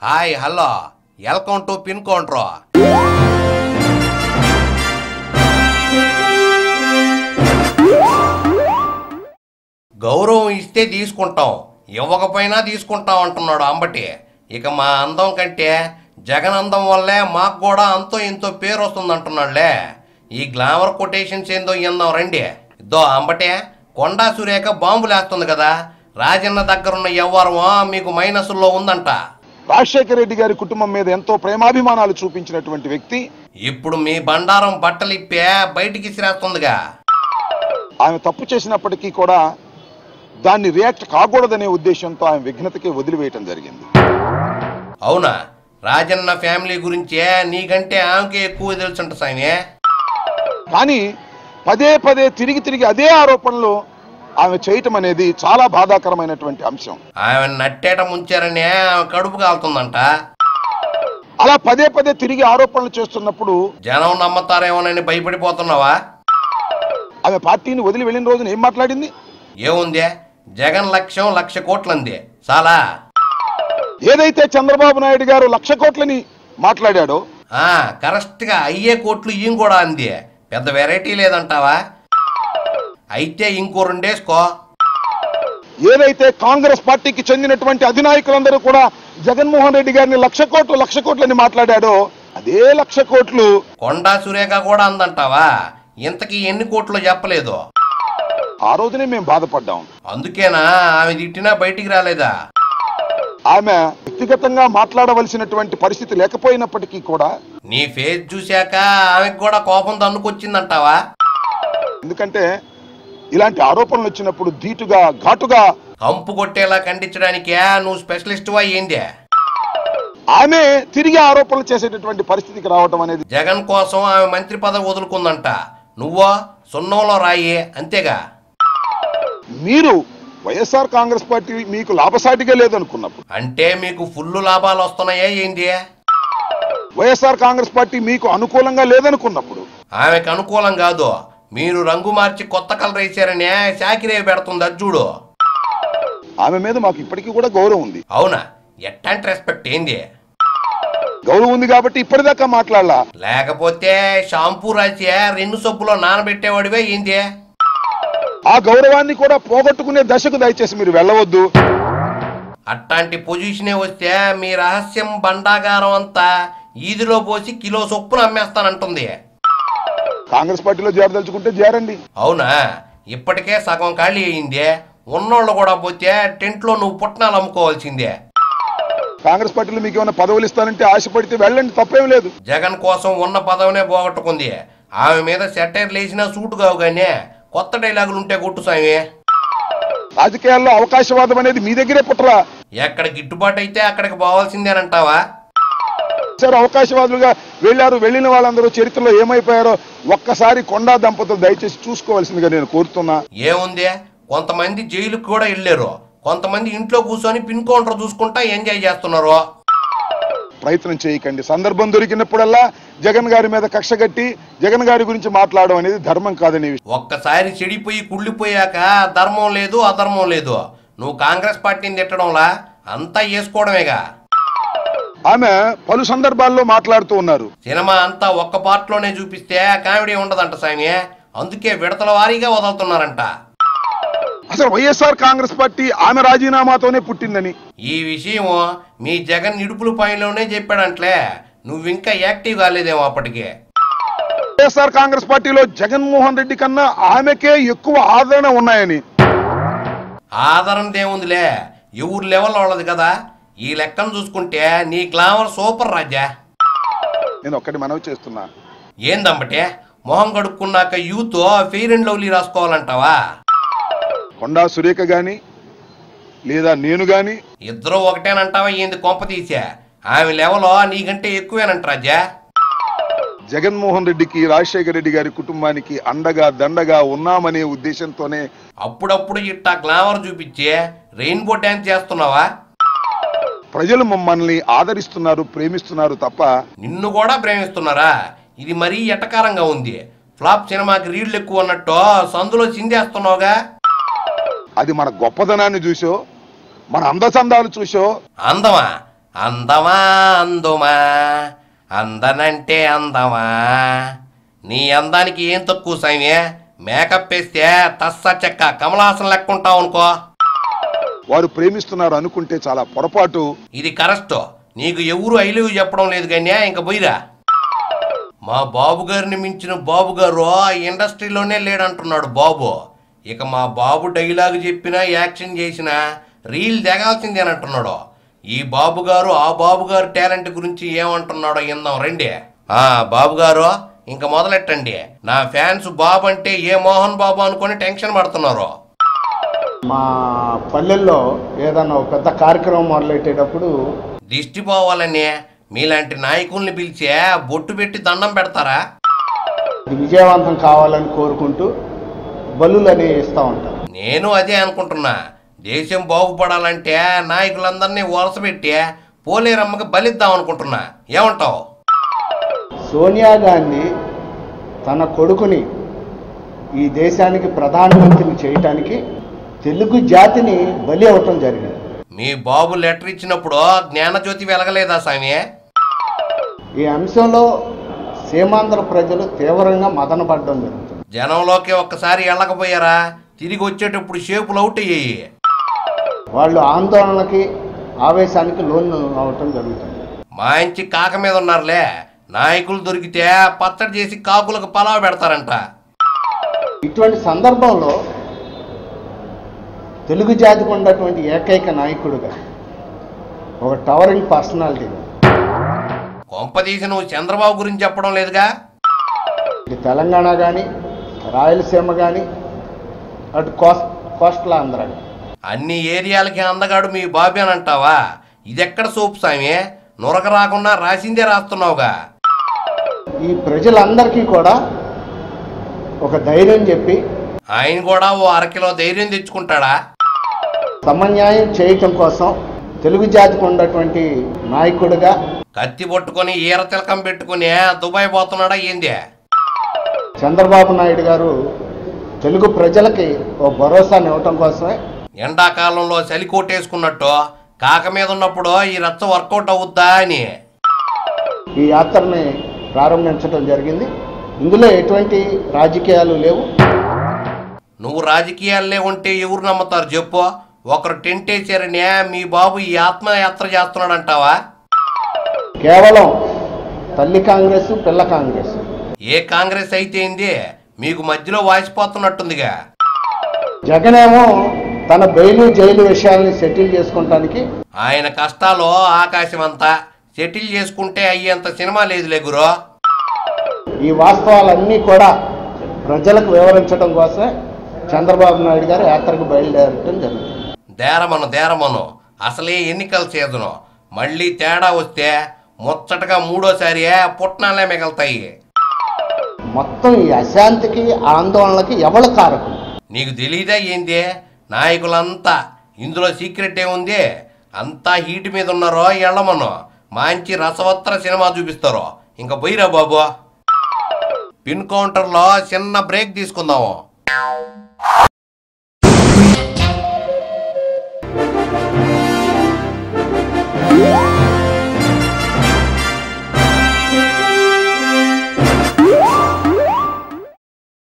Hi hello welcome to pin counter గౌరవం ఇస్తే తీసుకుంటాం ఇవ్వకపోయినా తీసుకుంటాం అంటున్నాడు అంబటి ఇక మా అందం కంటే జగన్ అందం వల్లే మాకు కూడా అంతో ఇంతో పేరు వస్తుంది అంటున్నాడులే ఈ గ్లామర్ కొటేషన్స్ ఏందో ఇందాం రండి ఇద్దో అంబటే కొండా సురేఖ బాంబులేస్తుంది కదా రాజన్న దగ్గరున్న వ్యవహారం మీకు మైనస్లో ఉందంట రాజశేఖర రెడ్డి గారి కుటుంబం మీద ఎంతో ప్రేమాభిమానాలు చూపించినటువంటి వ్యక్తి ఇప్పుడు మీ బండారం బట్టలు ఇప్పే బయటికి సిరేస్తుందిగా ఆమె తప్పు చేసినప్పటికీ కూడా దాన్ని రియాక్ట్ కాకూడదనే ఉద్దేశంతో ఆమె విఘ్నతకి వదిలివేయటం జరిగింది అవునా రాజన్న ఫ్యామిలీ గురించే నీకంటే ఆమెకే ఎక్కువ తెలుసుంట సామి కానీ పదే పదే తిరిగి తిరిగి అదే ఆరోపణలు ఆమె చేయటం అనేది చాలా బాధాకరమైనటువంటి అంశం ఆమె నట్టేట ముంచారనే ఆమె కడుపు కాలుతుందంట అలా పదే పదే తిరిగి ఆరోపణలు చేస్తున్నప్పుడు జనం నమ్మతారేమోనని భయపడిపోతున్నావా ఆమె పార్టీని వదిలి వెళ్ళిన రోజున ఏం మాట్లాడింది ఏముందే జగన్ లక్ష్యం లక్ష కోట్లంది చాలా ఏదైతే చంద్రబాబు నాయుడు గారు లక్ష కోట్లని మాట్లాడాడో ఆ కరెక్ట్గా అయ్యే కోట్లు ఈయన కూడా అంది పెద్ద వెరైటీ లేదంటావా అయితే ఇంకో రెండేసుకో ఏదైతే కాంగ్రెస్ పార్టీకి చెందినటువంటి అధినాయకులందరూ కూడా జగన్మోహన్ రెడ్డి గారిని లక్ష కోట్లు లక్ష కోట్లని మాట్లాడాడో అదే లక్ష కోట్లు కొండా సురేఖ కూడా అందంటావా ఇంతకీ ఎన్ని కోట్లు చెప్పలేదు ఆ రోజునే మేము బాధపడ్డాం అందుకేనా ఆమె తిట్టినా బయటికి రాలేదా ఆమె వ్యక్తిగతంగా మాట్లాడవలసినటువంటి పరిస్థితి లేకపోయినప్పటికీ కూడా నీ ఫేస్ చూశాక ఆమెకు కూడా కోపం తన్నుకొచ్చిందంటావా ఎందుకంటే ఇలాంటి ఆరోపణలు వచ్చినప్పుడు ధీటుగా ఘాటుగా కంపు కొట్టేలా ఖండించడానికే నువ్వు స్పెషలిస్ట్వా ఏంది ఆమె తిరిగి ఆరోపణలు చేసేటటువంటి పరిస్థితికి రావటం అనేది జగన్ కోసం ఆమె మంత్రి పదవి వదులుకుందంట నువ్వో సున్నంలో రాయి అంతేగా మీరు వైఎస్ఆర్ కాంగ్రెస్ పార్టీ మీకు లాభసాటిగా లేదనుకున్నప్పుడు అంటే మీకు ఫుల్ లాభాలు వస్తున్నాయా ఏంది వైఎస్ఆర్ కాంగ్రెస్ పార్టీ మీకు అనుకూలంగా లేదనుకున్నప్పుడు ఆమెకు అనుకూలం కాదు మీరు రంగు మార్చి కొత్త కలర్ వేసారనే శాకిరే పెడుతుంది అది చూడు ఆమె మీద మాకు ఇప్పటికీ కూడా గౌరవం ఉంది అవునా ఎట్లాంటి రెస్పెక్ట్ ఏంది గౌరవం ఉంది కాబట్టి ఇప్పటిదాకా మాట్లాడలా లేకపోతే షాంపూ రాసి రెండు సబ్బులో నానబెట్టేవాడివే ఏంది ఆ గౌరవాన్ని కూడా పోగొట్టుకునే దశకు దయచేసి మీరు వెళ్ళవద్దు అట్లాంటి పొజిషనే వస్తే మీ రహస్యం బండాగారం అంతా ఈదిలో పోసి కిలో చొప్పున అమ్మేస్తానంటుంది కాంగ్రెస్ పార్టీలో చేరదలుచుకుంటే చేరండి అవునా ఇప్పటికే సగం ఖాళీ అయింది ఉన్నోళ్ళు కూడా పోతే టెంట్లో నువ్వు పుట్నాలు అమ్ముకోవాల్సిందే కాంగ్రెస్ పార్టీలో మీకు ఏమైనా పదవులు ఇస్తానంటే ఆశపడితే వెళ్ళండి తప్పేం లేదు జగన్ కోసం ఉన్న పదవినే పోగొట్టుకుంది ఆమె మీద సెటైర్ లేచినా సూటు కావు కానీ కొత్త డైలాగులు ఉంటే కొట్టు స్వామి రాజకీయాల్లో అవకాశవాదం అనేది మీ దగ్గరే పుట్టరా ఎక్కడ గిట్టుబాటు అయితే అక్కడికి పోవాల్సిందేనంటావా సార్ అవకాశవాదులుగా వెళ్ళారు వెళ్ళిన వాళ్ళందరూ చరిత్రలో ఏమైపోయారో ఒక్కసారి కొండా దంపతులు దయచేసి చూసుకోవాల్సిందిగా నేను కోరుతున్నా ఏముంది కొంతమంది జైలుకి కూడా వెళ్ళారు కొంతమంది ఇంట్లో కూర్చొని పిన్ కౌంటర్ చూసుకుంటా ఎంజాయ్ చేస్తున్నారు ప్రయత్నం చేయకండి సందర్భం దొరికినప్పుడల్లా జగన్ గారి మీద కక్ష కట్టి జగన్ గారి గురించి మాట్లాడడం అనేది ధర్మం కాదనే విషయం ఒక్కసారి చెడిపోయి కుళ్ళిపోయాక ధర్మం లేదు అధర్మం లేదు నువ్వు కాంగ్రెస్ పార్టీని తిట్టడంలా అంతా వేసుకోవడమేగా ఆమె పలు సందర్భాల్లో మాట్లాడుతూ ఉన్నారు సినిమా అంతా ఒక్క పార్ట్లోనే చూపిస్తే కామెడీ ఉండదంట సామి అందుకే విడతల వారీగా వదులుతున్నారంట అసలు వైఎస్ఆర్ కాంగ్రెస్ పార్టీ ఆమె రాజీనామాతోనే పుట్టిందని ఈ విషయం మీ జగన్ ఇడుపుల పైలోనే చెప్పాడంట్లే నువ్వింకా యాక్టివ్ కాలేదేమో అప్పటికే వైఎస్ఆర్ కాంగ్రెస్ పార్టీలో జగన్మోహన్ రెడ్డి కన్నా ఆమెకే ఎక్కువ ఆదరణ ఉన్నాయని ఆదరణ దేవుందిలే ఎవరు లెవెల్ వాళ్ళది కదా ఈ లెక్కను చూసుకుంటే నీ గ్లామర్ సూపర్ రాజా నేను ఒక్కటి మనవి చేస్తున్నా ఏందంబటే మొహం కడుక్కున్నాక యూత్ ఫెయిర్ అండ్ లవ్లీ రాసుకోవాలంటావా కొండా సురేఖ గాని లేదా నేను గాని ఇద్దరు ఒకటేనంటావా ఏంది కొంప తీసా ఆమె లెవెల్ నీకంటే ఎక్కువేనంట రాజా జగన్మోహన్ రెడ్డికి రాజశేఖర రెడ్డి గారి కుటుంబానికి అండగా దండగా ఉన్నామనే ఉద్దేశంతోనే అప్పుడప్పుడు ఇట్టా గ్లామర్ చూపించి రెయిన్బో డ్యాన్స్ చేస్తున్నావా ప్రజలు మమ్మల్ని ఆదరిస్తున్నారు ప్రేమిస్తున్నారు తప్ప నిన్ను కూడా ప్రేమిస్తున్నారా ఇది మరీ ఎటకారంగా ఉంది ఫ్లాప్ సినిమాకి రీళ్లు ఎక్కువ అన్నట్టు సందులో చిందేస్తున్నావుగా అది మన గొప్పదనాన్ని చూసో మన అందచందాలు చూసో అందమా అందమా అందుమా అందనంటే అందమా నీ అందానికి ఏం తక్కువ సామి మేకప్ వేస్తే తస్స చెక్క కమలాసన లెక్కుంటావు అనుకో వారు ప్రేమిస్తున్నారు అనుకుంటే చాలా పొరపాటు ఇది కరెక్ట్ నీకు ఎవరు ఐ లవ్ చెప్పడం లేదు కన్యా ఇంక పోయిరా మా బాబు గారిని మించిన బాబు గారు ఆ ఇండస్ట్రీలోనే లేడంటున్నాడు బాబు ఇక మా బాబు డైలాగ్ చెప్పినా యాక్షన్ చేసినా రీల్ దిగాల్సిందేనంటున్నాడు ఈ బాబు గారు ఆ బాబు గారు టాలెంట్ గురించి ఏమంటున్నాడో ఇందాం రండి ఆ బాబు గారు ఇంక మొదలెట్టండి నా ఫ్యాన్స్ బాబు అంటే ఏ మోహన్ బాబు అనుకొని టెన్షన్ పడుతున్నారు మా పల్లెల్లో ఏదన్నా ఒక పెద్ద కార్యక్రమం మొదలెట్టేటప్పుడు దిష్టి పోవాలని మీలాంటి నాయకుల్ని పిలిచే బొట్టు పెట్టి దండం పెడతారా ఇది విజయవంతం కావాలని కోరుకుంటూ బలులు అనేవి ఇస్తూ ఉంటారు నేను అదే అనుకుంటున్నా దేశం బాగుపడాలంటే నాయకులందరినీ వలస పెట్టి పోలేరమ్మకి బలిద్దాం అనుకుంటున్నా ఏమంటావు సోనియా గాంధీ తన కొడుకుని ఈ దేశానికి ప్రధానమంత్రిని చేయటానికి తెలుగు జాతిని బలి అవటం జరిగింది మీ బాబు లెటర్ ఇచ్చినప్పుడు జ్ఞానజ్యోతి వెలగలేదా స్వామి ఈ అంశంలో సీమాంధ్ర ప్రజలు తీవ్రంగా మదనపడడం జరుగుతుంది జనంలోకి ఒక్కసారి వెళ్ళకపోయారా తిరిగి వచ్చేటప్పుడు షేపులు అవుట్ అయ్యాయి వాళ్ళు ఆందోళనకి ఆవేశానికి లోను అవటం జరుగుతుంది మంచి కాక మీద ఉన్నారులే నాయకులు దొరికితే పచ్చడి చేసి కాకులకు పలావ్ పెడతారంట ఇటువంటి సందర్భంలో తెలుగు జాతికి ఉన్నటువంటి ఏకైక నాయకుడుగా ఒక టవరింగ్ పర్సనాలిటీగా కొంపదీసి నువ్వు చంద్రబాబు గురించి చెప్పడం లేదుగా ఇటు తెలంగాణ కానీ రాయలసీమ కానీ అటు కోస్ కోస్టల్ ఆంధ్ర గానీ. అన్ని ఏరియాలకి అందగాడు మీ బాబీ అని అంటావా ఇదెక్కడ సోపు సామి నొరక రాకుండా రాసిందే రాస్తున్నావుగా ఈ ప్రజలందరికీ కూడా ఒక ధైర్యం చెప్పి ఆయన కూడా ఓ అరకిలో ధైర్యం తెచ్చుకుంటాడా సమన్యాయం చేయటం కోసం తెలుగు జాతికి ఉన్నటువంటి నాయకుడిగా కత్తి పట్టుకొని ఈర తిలకం పెట్టుకుని దుబాయ్ పోతున్నాడా ఏంది చంద్రబాబు నాయుడు గారు తెలుగు ప్రజలకి ఓ భరోసాని ఇవ్వటం కోసమే ఎండాకాలంలో చలి కోటేసుకున్నట్టు కాక మీద ఉన్నప్పుడు ఈ రచ్చ వర్కౌట్ అవుద్దా అని ఈ యాత్రని ప్రారంభించడం జరిగింది ఇందులో ఎటువంటి రాజకీయాలు లేవు నువ్వు రాజకీయాల్లో ఉంటే ఎవరు నమ్ముతారు చెప్పు ఒకరు టెంట్ వేసారని మీ బాబు ఈ ఆత్మయాత్ర చేస్తున్నాడంటావా కేవలం తల్లి కాంగ్రెస్ పిల్ల కాంగ్రెస్ ఏ కాంగ్రెస్ అయితే ఏంది మీకు మధ్యలో వాసిపోతున్నట్టుందిగా జగనేమో తన బెయిలు జైలు విషయాల్ని సెటిల్ చేసుకోవటానికి ఆయన కష్టాలు ఆకాశం అంతా సెటిల్ చేసుకుంటే అయ్యేంత సినిమా లేదులే గురు ఈ వాస్తవాలన్నీ కూడా ప్రజలకు వివరించడం కోసమే చంద్రబాబు నాయుడు గారు యాత్రకు బయలుదేరటం జరుగుతుంది దేరమను దేరమను అసలే ఎన్నికల సీజను మళ్ళీ తేడా వస్తే ముచ్చటగా మూడోసారి పుట్నాలే మిగులుతాయి మొత్తం ఈ అశాంతికి ఆందోళనకి ఎవరు కారకులు నీకు తెలీదా ఏంది నాయకులంతా ఇందులో సీక్రెట్ ఏముంది అంతా హీట్ మీద ఉన్నారో ఎళ్ళమను మంచి రసవత్ర సినిమా చూపిస్తారో ఇంకా పోయిరా బాబు పిన్ కౌంటర్లో చిన్న బ్రేక్ తీసుకుందాము